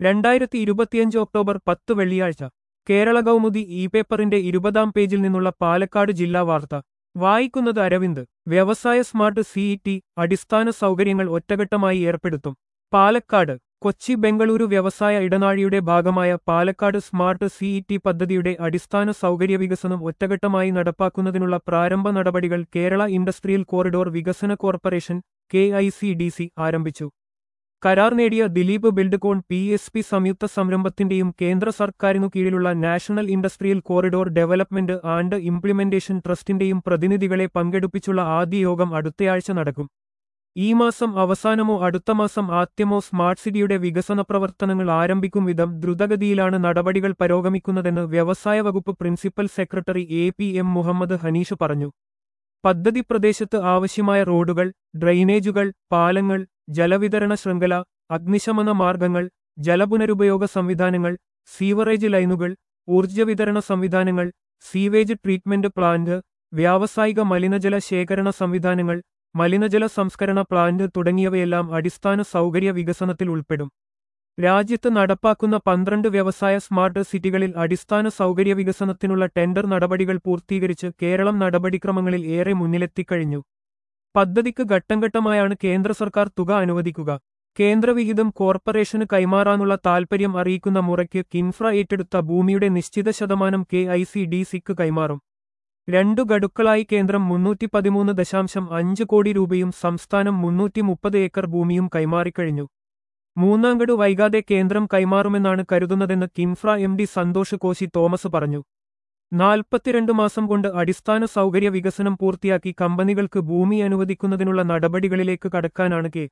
രണ്ടായിരത്തി ഇരുപത്തിയഞ്ച് ഒക്ടോബർ പത്ത് വെള്ളിയാഴ്ച കേരള കൗമുദി ഇ പേപ്പറിന്റെ ഇരുപതാം പേജിൽ നിന്നുള്ള പാലക്കാട് ജില്ലാ വാർത്ത വായിക്കുന്നത് അരവിന്ദ് വ്യവസായ സ്മാർട്ട് സിഇടി അടിസ്ഥാന സൗകര്യങ്ങൾ ഒറ്റഘട്ടമായി ഏർപ്പെടുത്തും പാലക്കാട് കൊച്ചി ബംഗളൂരു വ്യവസായ ഇടനാഴിയുടെ ഭാഗമായ പാലക്കാട് സ്മാർട്ട് സിഇടി പദ്ധതിയുടെ അടിസ്ഥാന സൗകര്യ വികസനം ഒറ്റഘട്ടമായി നടപ്പാക്കുന്നതിനുള്ള പ്രാരംഭ നടപടികൾ കേരള ഇൻഡസ്ട്രിയൽ കോറിഡോർ വികസന കോർപ്പറേഷൻ കെ ആരംഭിച്ചു കരാർ നേടിയ Dilip Buildcon P S P സംയുക്ത സംരംഭത്തിന്റെയും കേന്ദ്ര സർക്കാരിനു കീഴിലുള്ള national industrial corridor development and implementation ട്രസ്റ്റിന്റെയും പ്രതിനിധികളെ പങ്കെടുപ്പിച്ചുള്ള ആദ്യ യോഗം അടുത്തയാഴ്ച നടക്കും ഈ മാസം അവസാനമോ അടുത്ത മാസം ആദ്യമോ സ്മാർട്ട് സിറ്റിയുടെ വികസന പ്രവർത്തനങ്ങൾ ആരംഭിക്കും വിധം ദ്രുതഗതിയിലാണ് നടപടികൾ പുരോഗമിക്കുന്നതെന്ന് വ്യവസായ വകുപ്പ് principal secretary A P M Muhammad Hanish പറഞ്ഞു പദ്ധതി പ്രദേശത്ത് ആവശ്യമായ റോഡുകൾ ഡ്രെയിനേജുകൾ പാലങ്ങൾ ജലവിതരണ ശൃംഖല അഗ്നിശമന മാർഗങ്ങൾ ജലപുനരുപയോഗ സംവിധാനങ്ങൾ സീവറേജ് ലൈനുകൾ ഊർജ്ജ വിതരണ സംവിധാനങ്ങൾ സീവേജ് ട്രീറ്റ്മെന്റ് പ്ലാന്റ് വ്യാവസായിക മലിനജല ശേഖരണ സംവിധാനങ്ങൾ മലിനജല സംസ്കരണ പ്ലാന്റ് തുടങ്ങിയവയെല്ലാം അടിസ്ഥാന സൗകര്യ വികസനത്തിൽ ഉൾപ്പെടും രാജ്യത്ത് നടപ്പാക്കുന്ന പന്ത്രണ്ട് വ്യവസായ സ്മാർട്ട് സിറ്റികളിൽ അടിസ്ഥാന സൗകര്യ വികസനത്തിനുള്ള ടെൻഡർ നടപടികൾ പൂർത്തീകരിച്ച് കേരളം നടപടിക്രമങ്ങളിൽ ഏറെ മുന്നിലെത്തിക്കഴിഞ്ഞു പദ്ധതിക്ക് ഘട്ടംഘട്ടമായാണ് കേന്ദ്ര സർക്കാർ തുക അനുവദിക്കുക കേന്ദ്രവിഹിതം കോർപ്പറേഷന് കൈമാറാനുള്ള താൽപര്യം അറിയിക്കുന്ന മുറയ്ക്ക് കിൻഫ്ര ഏറ്റെടുത്ത ഭൂമിയുടെ നിശ്ചിത ശതമാനം കെ ഐ സി ഡി സിക്ക് കൈമാറും രണ്ടു ഗഡുക്കളായി കേന്ദ്രം മുന്നൂറ്റി പതിമൂന്ന് ദശാംശം അഞ്ച് കോടി രൂപയും സംസ്ഥാനം മുന്നൂറ്റി മുപ്പത് ഏക്കർ ഭൂമിയും കൈമാറിക്കഴിഞ്ഞു മൂന്നാം ഗഡു വൈകാതെ കേന്ദ്രം കൈമാറുമെന്നാണ് കരുതുന്നതെന്ന് കിൻഫ്ര എം ഡി സന്തോഷ് കോശി തോമസ് പറഞ്ഞു നാൽപ്പത്തിരണ്ട് മാസം കൊണ്ട് അടിസ്ഥാന സൗകര്യ വികസനം പൂർത്തിയാക്കി കമ്പനികൾക്ക് ഭൂമി അനുവദിക്കുന്നതിനുള്ള നടപടികളിലേക്ക് കടക്കാനാണ് K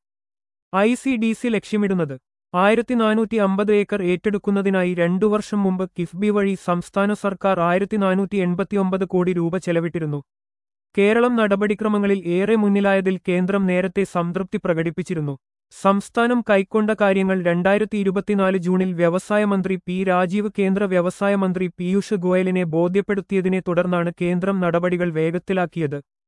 I C D C ലക്ഷ്യമിടുന്നത് ആയിരത്തി നാനൂറ്റി അമ്പത് ഏക്കർ ഏറ്റെടുക്കുന്നതിനായി രണ്ടു വർഷം മുമ്പ് കിഫ്ബി വഴി സംസ്ഥാന സർക്കാർ ആയിരത്തി നാനൂറ്റി എൺപത്തിയൊമ്പത് കോടി രൂപ ചെലവിട്ടിരുന്നു കേരളം നടപടിക്രമങ്ങളിൽ ഏറെ മുന്നിലായതിൽ കേന്ദ്രം നേരത്തെ സംതൃപ്തി പ്രകടിപ്പിച്ചിരുന്നു സംസ്ഥാനം കൈക്കൊണ്ട കാര്യങ്ങൾ രണ്ടായിരത്തി ഇരുപത്തിനാല് ജൂണിൽ വ്യവസായ മന്ത്രി പി രാജീവ് കേന്ദ്ര വ്യവസായ മന്ത്രി പീയൂഷ് ഗോയലിനെ ബോധ്യപ്പെടുത്തിയതിനെ തുടർന്നാണ് കേന്ദ്രം നടപടികൾ വേഗത്തിലാക്കിയത്